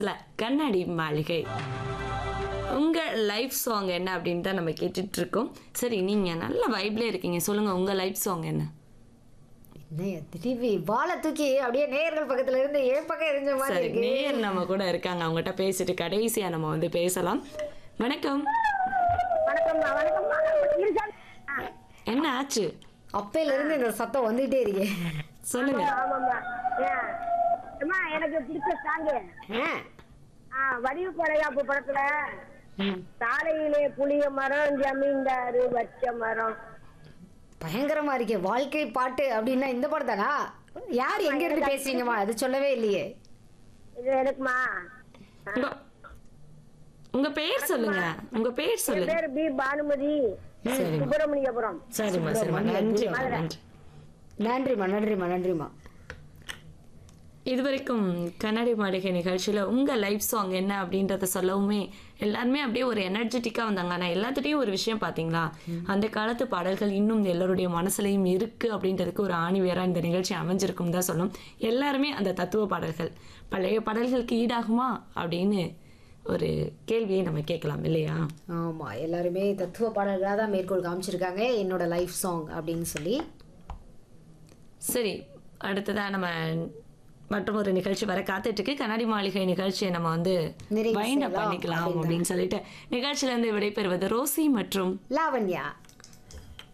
இல்ல, கண்ணாடி மாளிகை உங்க லைஃப் சாங் என்ன அப்படின்னு தான் நம்ம கேட்டுட்டு இருக்கோம் சரி நீங்க நல்ல வைப்ல இருக்கீங்க சொல்லுங்க உங்க லைஃப் சாங் என்ன என்ன திருப்பி வாழை தூக்கி அப்படியே நேயர்கள் பக்கத்துல இருந்து ஏன் பக்கம் எரிஞ்ச மாதிரி சரி இருக்கு நேர் நம்ம கூட இருக்காங்க அவங்ககிட்ட பேசிட்டு கடைசியா நம்ம வந்து பேசலாம் வணக்கம் வணக்கம்மா வணக்கம்மா இருக்காங்க ஆ, என்ன ஆச்சு அப்பையில இருந்து இந்த சத்தம் வந்துகிட்டே இருக்கு சொல்லுங்க ஆமாம்மா ஏன் அம்மா எனக்கு பிடிச்ச சாங்கு ஆ. ஆ வடிவு படையாப்பு படத்துல சாலையிலே புளிய மரம் ஜமீன்தாரு வச்ச மரம் பயங்கரமா இருக்கே வாழ்க்கை பாட்டு அப்படின்னா இந்த படம் தானா யார் எங்க இருந்து பேசுறீங்கம்மா அது சொல்லவே இல்லையே இது எனக்குமா உங்க உங்க பேர் சொல்லுங்க உங்க பேர் என் சொல்லுங்க பேர் பி பானுமதி சரிம்மா சுப்பிரமணியபுரம் சரிம்மா சரிம்மா நன்றிம்மா நன்றி நன்றிம்மா நன்றிம்மா நன்றிம்மா இதுவரைக்கும் கண்ணாடி மாளிகை நிகழ்ச்சியில் உங்கள் லைஃப் சாங் என்ன அப்படின்றத சொல்லவுமே எல்லாருமே அப்படியே ஒரு எனர்ஜெட்டிக்காக வந்தாங்க ஆனால் எல்லாத்துட்டையும் ஒரு விஷயம் பார்த்தீங்களா அந்த காலத்து பாடல்கள் இன்னும் எல்லாருடைய மனசுலையும் இருக்குது அப்படின்றதுக்கு ஒரு ஆணி வேற இந்த நிகழ்ச்சி அமைஞ்சிருக்கும் தான் சொல்லும் எல்லாருமே அந்த தத்துவ பாடல்கள் பழைய பாடல்களுக்கு ஈடாகுமா அப்படின்னு ஒரு கேள்வியை நம்ம கேட்கலாம் இல்லையா ஆமா எல்லாருமே தத்துவ பாடல்களாக தான் மேற்கோள் காமிச்சிருக்காங்க என்னோட லைஃப் சாங் அப்படின்னு சொல்லி சரி அடுத்ததா நம்ம மற்றும் ஒரு நிகழ்ச்சி வர காத்துட்டு இருக்கு கண்ணாடி மாளிகை நிகழ்ச்சியை நம்ம வந்து நிறைவு வைண்ட் செய்யலாம் பண்ணிக்கலாம் அப்படின்னு அப்படின்னு சொல்லிட்டு நிகழ்ச்சியில இருந்து விடைபெறுவது ரோசி மற்றும் லாவண்யா